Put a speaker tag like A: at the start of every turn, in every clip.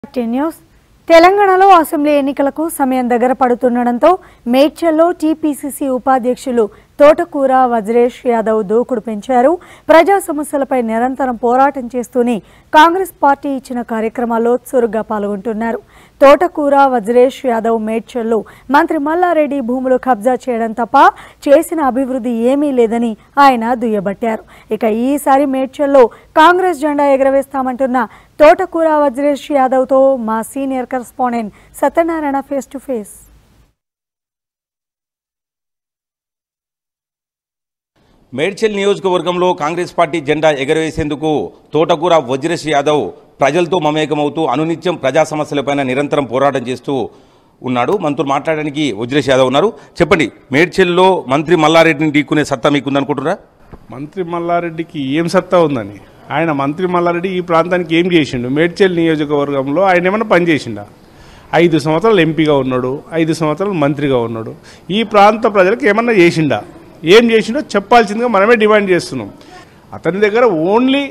A: Tea news తెలంగాణలో assembly ఎన్నికలకు సమయం దగ్గర పడుతుండటంతో మేడ్చల్లో టీపీసీసీ ఉపాధ్యక్షులు తోటకూర వజ్రేష్ యాదవ్ దూకుడు పెంచారు ప్రజా సమస్యలపై నిరంతరం పోరాటం చేస్తూనే కాంగ్రెస్ పార్టీ ఇచ్చిన కార్యక్రమాల్లో చురుగ్గా పాల్గొంటున్నారు తోటకూర వజ్రేష్ యాదవ్ మేడ్చల్లో మంత్రి మల్లారెడ్డి భూములు కబ్జా చేయడం తప్ప చేసిన అభివృద్ధి ఏమీ లేదని ఆయన దుయ్యబట్టారు ఇక ఈసారి మేడ్చల్లో కాంగ్రెస్ జెండా ఎగరవేస్తామంటున్న తోటకూర వజ్రేష్ యాదవ్తో మా senior correspondent Satyanarayana face to face
B: Medchal నియోజకవర్గంలో కాంగ్రెస్ పార్టీ జెండా ఎగరవేసేందుకు తోటకూర వజ్రేష్ యాదవ్ ప్రజలతో మమేకమవుతూ అనునిత్యం ప్రజా సమస్యలపైన నిరంతరం పోరాటం చేస్తూ ఉన్నాడు మనతో మాట్లాడడానికి వజ్రేష్ యాదవ్ ఉన్నారు చెప్పండి మేడ్చల్లో మంత్రి మల్లారెడ్డిని ఢీక్కునే సత్తా మీకుందనుకుంటున్నారా
C: మంత్రి మల్లారెడ్డికి ఏం సత్తా ఉందని ఆయన మంత్రి మల్లారెడ్డి ఈ ప్రాంతానికి ఏం చేసిండు మేడ్చల్ నియోజకవర్గంలో ఆయన ఏమైనా పని చేసిండా ఐదు సంవత్సరాలు ఎంపీగా ఉన్నాడు ఐదు సంవత్సరాలు మంత్రిగా ఉన్నాడు ఈ ప్రాంత ప్రజలకు ఏమన్నా చేసిండా ఏం చేసిండో చెప్పాల్సిందిగా మనమే డిమాండ్ చేస్తున్నాం అతని దగ్గర ఓన్లీ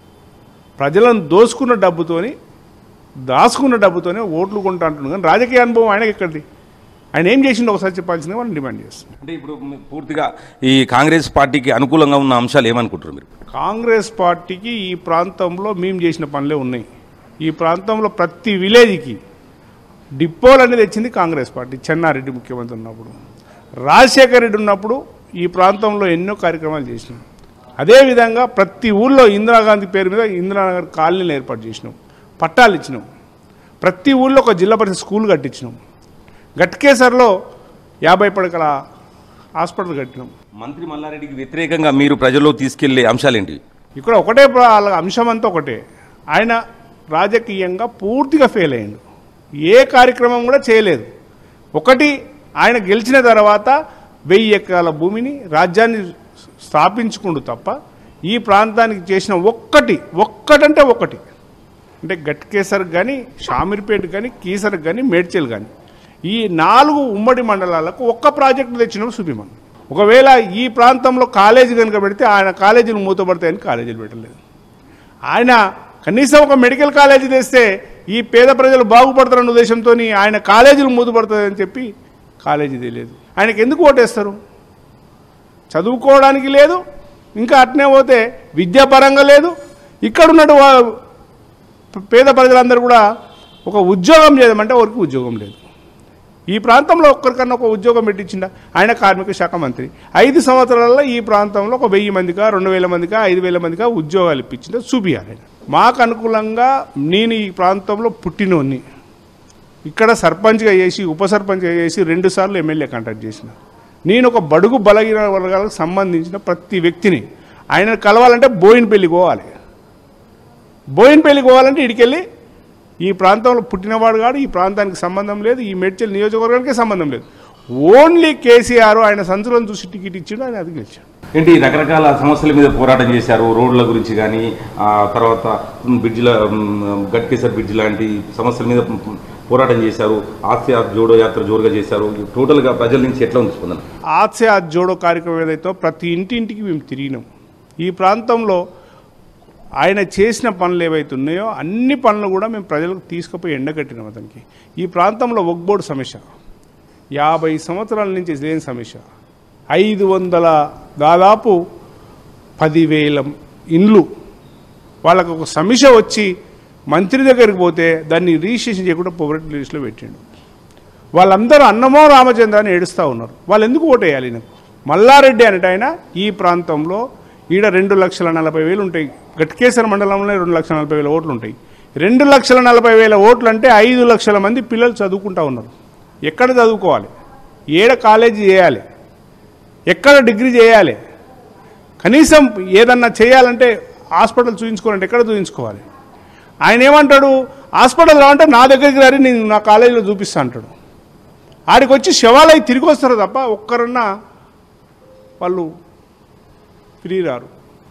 C: ప్రజలను దోసుకున్న డబ్బుతోని దాచుకున్న డబ్బుతోనే ఓట్లు కొంటా అంటున్నాడు కానీ రాజకీయ అనుభవం ఆయనకి ఎక్కడిది ఆయన ఏం చేసిండో ఒకసారి చెప్పాల్సిందిగా మనం డిమాండ్ చేస్తున్నాం
B: అంటే ఇప్పుడు మీ- పూర్తిగా ఈ కాంగ్రెస్ పార్టీకి అనుకూలంగా ఉన్న అంశాలు ఏమనుకుంటారు మీరు
C: కాంగ్రెస్ పార్టీకి ఈ ప్రాంతంలో మేము చేసిన పనులే ఉన్నాయి ఈ ప్రాంతంలో ప్రతి విలేజ్కి డిపోలు అనేది తెచ్చింది కాంగ్రెస్ పార్టీ చెన్నారెడ్డి ముఖ్యమంత్రి ఉన్నప్పుడు రాజశేఖర రెడ్డి ఉన్నప్పుడు ఈ ప్రాంతంలో ఎన్నో కార్యక్రమాలు చేసినాం అదేవిధంగా ప్రతి ఊళ్ళో ఇందిరాగాంధీ పేరు మీద ఇందిరానగర్ కాలనీలు ఏర్పాటు చేసినాం పట్టాలు ఇచ్చినాం ప్రతి ఊళ్ళో ఒక జిల్లా పరిషత్ స్కూల్ కట్టించినాం గట్కేసర్లో యాభై పడకల హాస్పిటల్ కట్టినాం
B: మంత్రి మల్లారెడ్డికి వ్యతిరేకంగా మీరు ప్రజల్లో తీసుకెళ్లే అంశాలేంటి
C: ఇక్కడ ఒకటే ప్ర- వాళ్ళ అంశం అంతా ఒకటే ఆయన రాజకీయంగా పూర్తిగా ఫెయిల్ అయ్యిండు ఏ కార్యక్రమం కూడా చేయలేదు ఒకటి ఆయన గెలిచిన తర్వాత వెయ్యి ఎకరాల భూమిని రాజ్యాన్ని స్థాపించుకుండు తప్ప ఈ ప్రాంతానికి చేసిన ఒక్కటి ఒక్కటంటే ఒకటి అంటే గట్కేసర్ కానీ షామీర్పేట కానీ కీసర్ కానీ మేడ్చల్ కానీ ఈ నాలుగు ఉమ్మడి మండలాలకు ఒక్క ప్రాజెక్టు తెచ్చినప్పుడు చూపిమను ఒకవేళ ఈ ప్రాంతంలో కాలేజీ కనుక పెడితే ఆయన కాలేజీలు మూతపడతాయని కాలేజీలు పెట్టలేదు ఆయన కనీసం ఒక మెడికల్ కాలేజీ తెస్తే ఈ పేద ప్రజలు బాగుపడతారన్న ఉద్దేశంతో ఆయన కాలేజీలు మూతపడతాయని చెప్పి కాలేజీ తెలియదు ఆయనకి ఎందుకు ఓటేస్తారు చదువుకోవడానికి లేదు ఇంకా అట్నే పోతే విద్యాపరంగా లేదు ఇక్కడ ఉన్నట్టు వా- పేద ప్రజలందరూ కూడా ఒక ఉద్యోగం చేయమంటే ఎవరికి ఉద్యోగం లేదు ఈ ప్రాంతంలో ఒక్కరికన్నా ఒక ఉద్యోగం పెట్టించిండ ఆయన కార్మిక శాఖ మంత్రి ఐదు సంవత్సరాలలో ఈ ప్రాంతంలో ఒక వెయ్యి మందికా రెండు వేల మందికా ఐదు వేల మందికా ఉద్యోగాలు ఇప్పించిందో చూపియాలి ఆయన. మాకు అనుకూలంగా నేను ఈ ప్రాంతంలో పుట్టినోన్ని ఇక్కడ సర్పంచ్గా చేసి ఉప సర్పంచ్గా చేసి రెండుసార్లు ఎమ్మెల్యే కాంటాక్ట్ చేసిన నేను ఒక బడుగు బలహీన వర్గాలకు సంబంధించిన ప్రతి వ్యక్తిని ఆయన కలవాలంటే బోయినపల్లి పోవాలి బోయినపల్లికి పోవాలంటే ఇడికెళ్ళి ఈ ప్రాంతంలో పుట్టినవాడు కాడు ఈ ప్రాంతానికి సంబంధం లేదు ఈ మేడ్చల్ నియోజకవర్గానికి సంబంధం లేదు ఓన్లీ కేసీఆర్ ఆయన సంచులను చూసి టికెట్ ఇచ్చిండు ఆయన అది గెలిచాడు
B: ఏంటి రకరకాల సమస్యల మీద పోరాటం చేశారు రోడ్ల గురించి కానీ ఆ తర్వాత మ్, బ్రిడ్జిల మ్, గట్కేసర్ బ్రిడ్జ్ లాంటి సమస్యల మీద మ్, పోరాటం చేశారు ఆస్తి జోడో యాత్ర జోరుగా చేశారు టోటల్గా ప్రజల నుంచి ఎట్లా ఉంది స్పందన
C: ఆత్సే ఆ జోడో కార్యక్రమం ఏదైతే ప్రతి ఇంటింటికి మేము తిరిగినాం ఈ ప్రాంతంలో ఆయన చేసిన పనులు ఏవైతే ఉన్నాయో అన్ని పనులు కూడా మేము ప్రజలకు తీసుకుపోయి ఎండగట్టినాం అతనికి ఈ ప్రాంతంలో ఒగ్బోర్డు సమస్య యాభై సంవత్సరాల నుంచి లేని సమస్య ఐదు వందల దాదాపు పదివేల ఇండ్లు వాళ్ళకు ఒక సమస్య వచ్చి మంత్రి దగ్గరికి పోతే దాన్ని రిజిస్ట్రేషన్ చేయకుండా పొగరెట్ లిస్టులో పెట్టిండు వాళ్ళందరూ అన్నమో రామచంద్ర అని ఏడుస్తూ ఉన్నారు వాళ్ళు ఎందుకు ఓటేయాలి నాకు మల్లారెడ్డి అనేట ఆయన ఈ ప్రాంతంలో ఈడ రెండు లక్షల నలభై వేలు ఉంటాయి గట్కేశ్వర మండలంలో రెండు లక్షల నలభై వేల ఓట్లు ఉంటాయి రెండు లక్షల నలభై వేల ఓట్లు అంటే ఐదు లక్షల మంది పిల్లలు చదువుకుంటా ఉన్నారు ఎక్కడ చదువుకోవాలి ఏడ కాలేజీ చేయాలి ఎక్కడ డిగ్రీ చేయాలి కనీసం ఏదన్నా చేయాలంటే హాస్పిటల్ చూపించుకోవాలంటే ఎక్కడ చూపించుకోవాలి ఆయన ఏమంటాడు హాస్పిటల్ రావంటే నా దగ్గరికి రారి నేను నా కాలేజీలో చూపిస్తా అంటాడు ఆడికి వచ్చి శవాలై తిరిగి వస్తారు తప్ప ఒక్కరన్నా వాళ్ళు ఫ్రీ రారు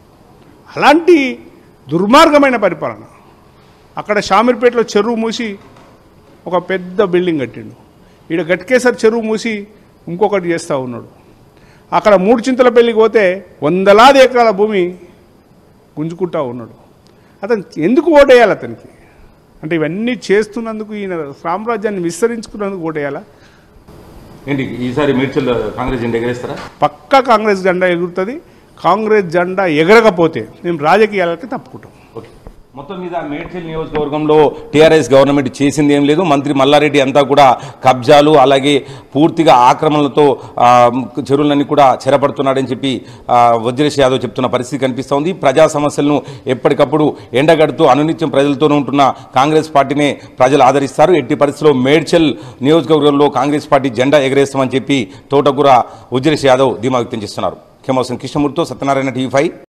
C: అలాంటి దుర్మార్గమైన పరిపాలన అక్కడ షామీర్పేటలో చెరువు మూసి ఒక పెద్ద బిల్డింగ్ కట్టిండు ఈడ గట్కేసర్ చెరువు మూసి ఇంకొకటి చేస్తూ ఉన్నాడు అక్కడ మూడు చింతల పెళ్ళికి పోతే వందలాది ఎకరాల భూమి గుంజుకుంటా ఉన్నాడు అతను ఎందుకు ఓటేయాలి అతనికి అంటే ఇవన్నీ చేస్తున్నందుకు ఈయన సామ్రాజ్యాన్ని విస్తరించుకున్నందుకు ఓటేయాలా
B: ఏంటి ఈసారి మేడ్చల్ కాంగ్రెస్ జెండా ఎగరేస్తారా
C: పక్కా కాంగ్రెస్ జెండా ఎగురుతుంది కాంగ్రెస్ జెండా ఎగరకపోతే మేము రాజకీయాలకి తప్పుకుంటాం
B: ఓకే మొత్తం మీద మేడ్చల్ నియోజకవర్గంలో టీఆర్ఎస్ గవర్నమెంట్ చేసింది ఏం లేదు మంత్రి మల్లారెడ్డి అంతా కూడా కబ్జాలు అలాగే పూర్తిగా ఆక్రమణలతో ఆ, చెరువులన్నీ కూడా చెరపడుతున్నాడని చెప్పి ఆ, వజ్రేష్ యాదవ్ చెప్తున్న పరిస్థితి కనిపిస్తోంది ప్రజా సమస్యలను ఎప్పటికప్పుడు ఎండగడుతూ అనునిత్యం ప్రజలతోనే ఉంటున్న కాంగ్రెస్ పార్టీనే ప్రజలు ఆదరిస్తారు ఎట్టి పరిస్థితుల్లో మేడ్చల్ నియోజకవర్గంలో కాంగ్రెస్ పార్టీ జెండా ఎగరేస్తామని చెప్పి తోటకూర వజ్రేష్ యాదవ్ ధీమా వ్యక్తం చేస్తున్నారు కెమోసన్ కృష్ణమూర్తితో సత్యనారాయణ టీవీ ఫైవ్